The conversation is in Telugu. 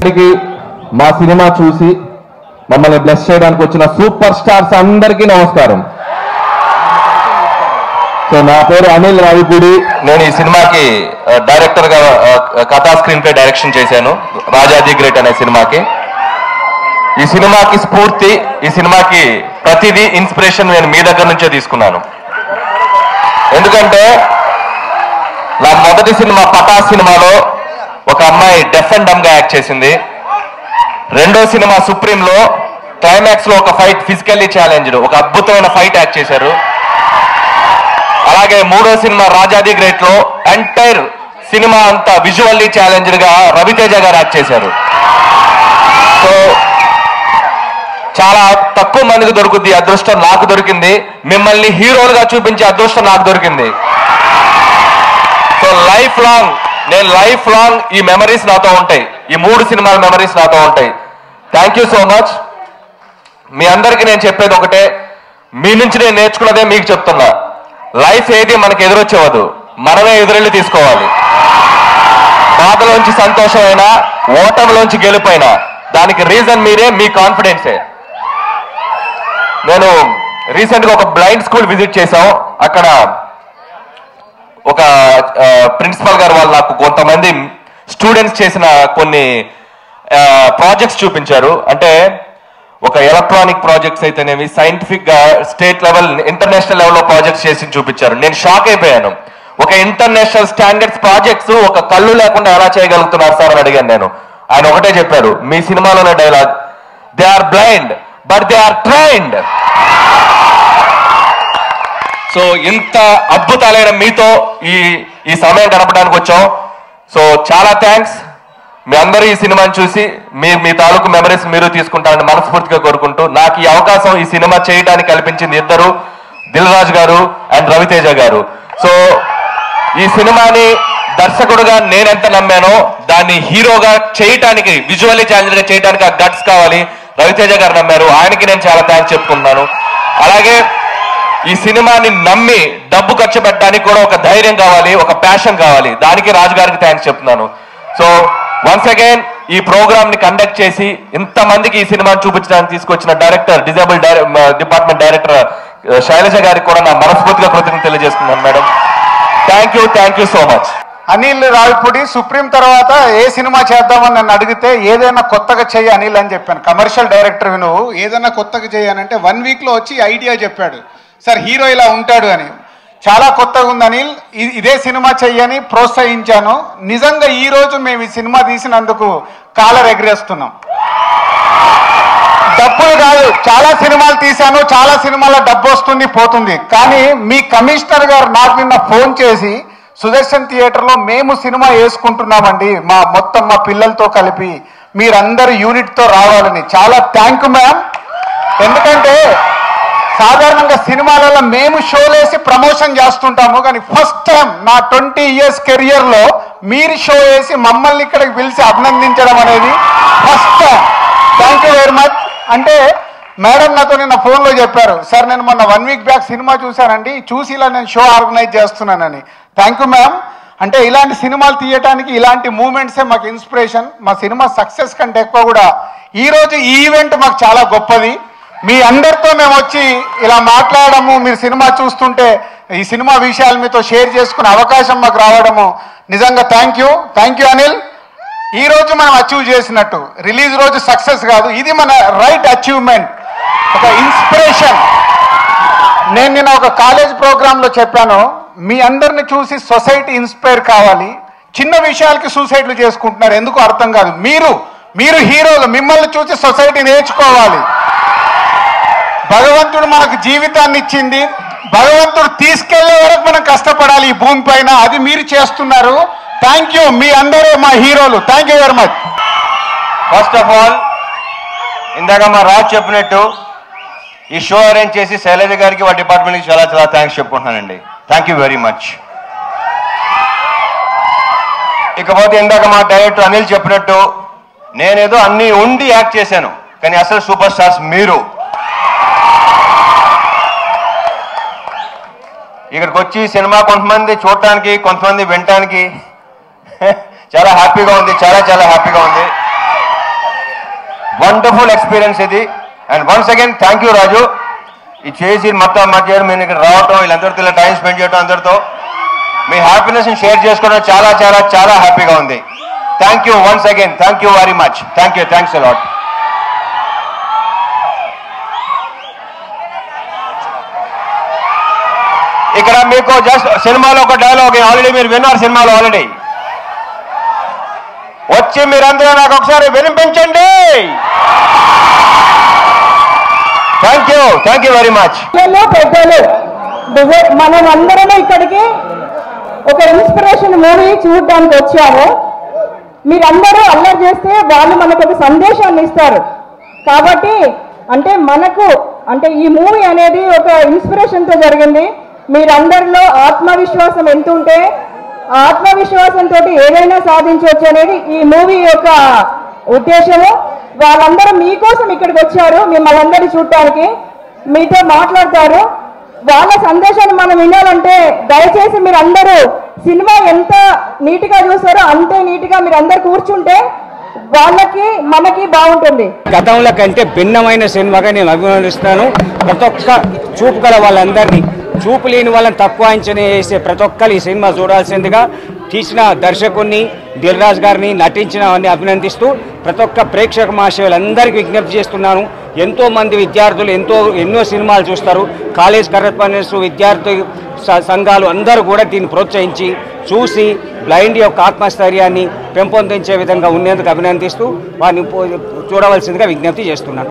అందరికీ మా సినిమా చూసి మమ్మల్ని బ్లెస్ చేయడానికి వచ్చిన సూపర్ స్టార్స్ అందరికీ నమస్కారం సో నా పేరు అనిల్ రావిపూడి నేను ఈ సినిమాకి ఆ, డైరెక్టర్ గా ఆ, కథా స్క్రీన్ ప్లే డైరెక్షన్ చేశాను రాజాది గ్రేట్ అనే సినిమాకి ఈ సినిమాకి స్ఫూర్తి ఈ సినిమాకి ప్రతిదీ ఇన్స్పిరేషన్ నేను మీ దగ్గర నుంచే తీసుకున్నాను ఎందుకంటే నా మొదటి సినిమా పటా సినిమాలో ఒక అమ్మాయి డెఫ్ అండ్ డమ్ గా యాక్ట్ చేసింది రెండో సినిమా సుప్రీంలో క్లైమాక్స్ లో ఒక ఫైట్ ఫిజికల్లీ ఛాలెంజ్డ్ ఒక అద్భుతమైన ఫైట్ యాక్ట్ చేశారు అలాగే మూడో సినిమా రాజాది గ్రేట్ లో ఎంటైర్ సినిమా అంతా విజువల్లీ ఛాలెంజ్డ్ గా రవితేజ గారు యాక్ట్ చేశారు సో చాలా తక్కువ మందికి దొరుకుద్ది ఈ అదృష్టం నాకు దొరికింది మిమ్మల్ని హీరోలుగా చూపించే అదృష్టం నాకు దొరికింది సో లైఫ్ లాంగ్ నేను లైఫ్ లాంగ్ ఈ మెమరీస్ నాతో ఉంటాయి ఈ మూడు సినిమాల మెమరీస్ నాతో ఉంటాయి థ్యాంక్ యూ సో మచ్ మీ అందరికీ నేను చెప్పేది ఒకటే మీ నుంచి నేను నేర్చుకున్నదే మీకు చెప్తున్నా లైఫ్ ఏది మనకి ఎదురొచ్చేవద్దు మనమే ఎదురెళ్ళి తీసుకోవాలి బాధలోంచి సంతోషమైనా ఓటమిలోంచి గెలుపైనా దానికి రీజన్ మీరే మీ కాన్ఫిడెన్సే నేను రీసెంట్ గా ఒక బ్లైండ్ స్కూల్ విజిట్ చేశాం అక్కడ ఒక ప్రిన్సిపల్ గారు వాళ్ళు నాకు కొంతమంది స్టూడెంట్స్ చేసిన కొన్ని ప్రాజెక్ట్స్ చూపించారు అంటే ఒక ఎలక్ట్రానిక్ ప్రాజెక్ట్స్ అయితేనేవి సైంటిఫిక్ గా స్టేట్ లెవెల్ ఇంటర్నేషనల్ లెవెల్లో ప్రాజెక్ట్స్ చేసి చూపించారు నేను షాక్ అయిపోయాను ఒక ఇంటర్నేషనల్ స్టాండర్డ్స్ ప్రాజెక్ట్స్ ఒక కళ్ళు లేకుండా ఎలా చేయగలుగుతున్నారు సార్ అని అడిగాను నేను ఆయన ఒకటే చెప్పారు మీ సినిమాలోనే dialogue they are blind but they are trained so ఇంత అద్భుతాలైన మీతో ఈ ఈ సమయం గడపడానికి వచ్చాం సో చాలా థ్యాంక్స్ మీ అందరూ ఈ సినిమాని చూసి మీ మీ తాలూకు మెమరీస్ మీరు తీసుకుంటారని మనస్ఫూర్తిగా కోరుకుంటూ నాకు ఈ అవకాశం ఈ సినిమా చేయడానికి కల్పించింది ఇద్దరు దిల్ రాజు గారు అండ్ రవితేజ గారు సో ఈ సినిమాని దర్శకుడుగా నేనెంత నమ్మానో దాన్ని హీరోగా చేయటానికి విజువల్లీ ఛాలెంజ్ గా చేయడానికి ఆ గట్స్ కావాలి రవితేజ గారు నమ్మారు ఆయనకి నేను చాలా థ్యాంక్స్ చెప్పుకుంటున్నాను అలాగే ఈ సినిమాని నమ్మి డబ్బు ఖర్చు పెట్టడానికి కూడా ఒక ధైర్యం కావాలి ఒక ప్యాషన్ కావాలి దానికి రాజు గారికి థ్యాంక్స్ చెప్తున్నాను సో వన్స్ అగైన్ ఈ ప్రోగ్రామ్ ని కండక్ట్ చేసి ఇంతమందికి ఈ సినిమాని చూపించడానికి తీసుకొచ్చిన director disable department director Shailaja గారికి కూడా నా మనస్ఫూర్తిగా కృతజ్ఞత తెలియజేస్తున్నాను madam thank you thank you so much Anil Ravipudi supreme తర్వాత ఏ సినిమా చేద్దామని నన్ను అడిగితే ఏదైనా కొత్తగా చెయ్యి అనిల్ అని చెప్పాను కమర్షియల్ డైరెక్టర్ నువ్వు ఏదైనా కొత్తగా చేయనంటే వన్ వీక్లో వచ్చి ఐడియా చెప్పాడు సార్ హీరో ఇలా ఉంటాడు అని చాలా కొత్తగా ఉంది అనిల్ ఇ- ఇదే సినిమా చెయ్యని ప్రోత్సహించాను నిజంగా ఈ రోజు మేము ఈ సినిమా తీసినందుకు కాలర్ ఎగరేస్తున్నాం డబ్బులు కాదు చాలా సినిమాలు తీశాను చాలా సినిమాల డబ్బు వస్తుంది పోతుంది కానీ మీ కమిషనర్ గారు నాకు నిన్న ఫోన్ చేసి సుదర్శన్ థియేటర్లో మేము సినిమా వేసుకుంటున్నామండి మా మొత్తం మా పిల్లలతో కలిపి మీరందరు యూనిట్తో రావాలని చాలా థ్యాంక్ యూ మ్యామ్ ఎందుకంటే సాధారణంగా సినిమాలలో మేము షోలేసి ప్రమోషన్ చేస్తుంటాము కానీ ఫస్ట్ టైం నా ట్వంటీ ఇయర్స్ కెరియర్లో మీరు షో వేసి మమ్మల్ని ఇక్కడికి పిలిచి అభినందించడం అనేది first time thank you very much అంటే మేడం నాతో నిన్న ఫోన్లో చెప్పారు సార్ నేను మొన్న వన్ వీక్ బ్యాక్ సినిమా చూశానండి చూసి ఇలా నేను షో ఆర్గనైజ్ చేస్తున్నానని థ్యాంక్ యూ మ్యామ్ అంటే ఇలాంటి సినిమాలు తీయటానికి ఇలాంటి మూమెంట్సే మాకు ఇన్స్పిరేషన్ మా సినిమా సక్సెస్ కంటే ఎక్కువ కూడా ఈ రోజు ఈ ఈవెంట్ మాకు చాలా గొప్పది మీ అందరితో మేము వచ్చి ఇలా మాట్లాడము మీరు సినిమా చూస్తుంటే ఈ సినిమా విషయాలు మీతో షేర్ చేసుకునే అవకాశం మాకు రావడము నిజంగా thank you thank you Anil ఈ రోజు మనం అచీవ్ చేసినట్టు రిలీజ్ రోజు సక్సెస్ కాదు ఇది మన రైట్ అచీవ్మెంట్ ఒక ఇన్స్పిరేషన్ నేను నిన్న ఒక కాలేజ్ ప్రోగ్రాంలో చెప్పాను మీ అందరిని చూసి సొసైటీ ఇన్స్పైర్ కావాలి చిన్న విషయాలకి సూసైడ్లు చేసుకుంటున్నారు ఎందుకు అర్థం కాదు మీరు మీరు హీరోలు మిమ్మల్ని చూసి సొసైటీ నేర్చుకోవాలి భగవంతుడు మనకు జీవితాన్ని ఇచ్చింది భగవంతుడు తీసుకెళ్లే వరకు మనం కష్టపడాలి ఈ భూమి పైన అది మీరు చేస్తున్నారు థ్యాంక్ యూ మీ అందరూ మా హీరోలు thank you very much first of all ఇందాక మా రాజు చెప్పినట్టు ఈ షో అరేంజ్ చేసి శైలజ గారికి వాళ్ళ డిపార్ట్మెంట్కి చాలా చాలా థ్యాంక్స్ చెప్పుకుంటున్నానండి థ్యాంక్ యూ వెరీ మచ్ ఇకపోతే ఇందాక మా డైరెక్టర్ అనిల్ చెప్పినట్టు నేనేదో అన్ని ఉండి యాక్ట్ చేశాను కానీ అసలు సూపర్ స్టార్స్ మీరు ఇక్కడికి వచ్చి సినిమా కొంతమంది చూడటానికి కొంతమంది వినటానికి చాలా హ్యాపీగా ఉంది చాలా చాలా హ్యాపీగా ఉంది వండర్ఫుల్ ఎక్స్పీరియన్స్ ఇది and once again thank you Raju ఇది చేసి మొత్తం మధ్య మీరు ఇక్కడ రావటం వీళ్ళందరితో ఇలా టైం స్పెండ్ చేయడం అందరితో మీ హ్యాపీనెస్ షేర్ చేసుకోవడం చాలా చాలా చాలా హ్యాపీగా ఉంది thank you once again thank you very much thank you thanks a lot ఇక్కడ మీకు జస్ట్ సినిమాలో ఒక డైలాగ్ ఆల్రెడీ మీరు విన్నారు సినిమాలో ఆల్రెడీ వచ్చి మీరందరూ నాకు ఒకసారి వినిపించండి thank you thank you very much పిల్లలు పెద్దలు డిజై- మనం అందరం ఇక్కడికి ఒక ఇన్స్పిరేషన్ మూవీ చూడడానికి వచ్చాము మీరందరూ అల్లరి చేస్తే వాళ్ళు మనకు ఒక సందేశాన్ని ఇస్తారు కాబట్టి అంటే మనకు అంటే ఈ మూవీ అనేది ఒక ఇన్స్పిరేషన్తో జరిగింది మీరందరిలో ఆత్మవిశ్వాసం ఎంత ఉంటే ఆ ఆత్మవిశ్వాసంతో ఏదైనా సాధించవచ్చు అనేది ఈ మూవీ యొక్క ఉద్దేశము వాళ్ళందరూ మీకోసం ఇక్కడికి వచ్చారు మిమ్మల్ని అందరినీ చూడటానికి మీతో మాట్లాడతారు వాళ్ళ సందేశాన్ని మనం వినాలంటే దయచేసి మీరు అందరూ సినిమా ఎంత నీట్గా చూస్తారో అంతే నీట్గా మీరు అందరు కూర్చుంటే వాళ్ళకి మనకి బాగుంటుంది గతంలో కంటే భిన్నమైన సినిమాగా నేను అభినందిస్తాను ప్రతి ఒక్క చూపు గల వాళ్ళందరినీ చూపు లేని వాళ్ళని తక్కువ అంచనా వేసే ప్రతి ఒక్కరు ఈ సినిమా చూడాల్సిందిగా తీసిన దర్శకుడిని దిల్రాజ్ గారిని నటించిన వారిని అభినందిస్తూ ప్రతి ఒక్క ప్రేక్షక మహాశయులందరికీ విజ్ఞప్తి చేస్తున్నాను ఎంతో మంది విద్యార్థులు ఎంతో ఎన్నో సినిమాలు చూస్తారు కాలేజ్ కరెస్పాండెన్స్ విద్యార్థి స- సంఘాలు అందరూ కూడా దీన్ని ప్రోత్సహించి చూసి బ్లైండ్ యొక్క ఆత్మస్థైర్యాన్ని పెంపొందించే విధంగా ఉండేందుకు అభినందిస్తూ వారిని పో- చూడవలసిందిగా విజ్ఞప్తి చేస్తున్నాను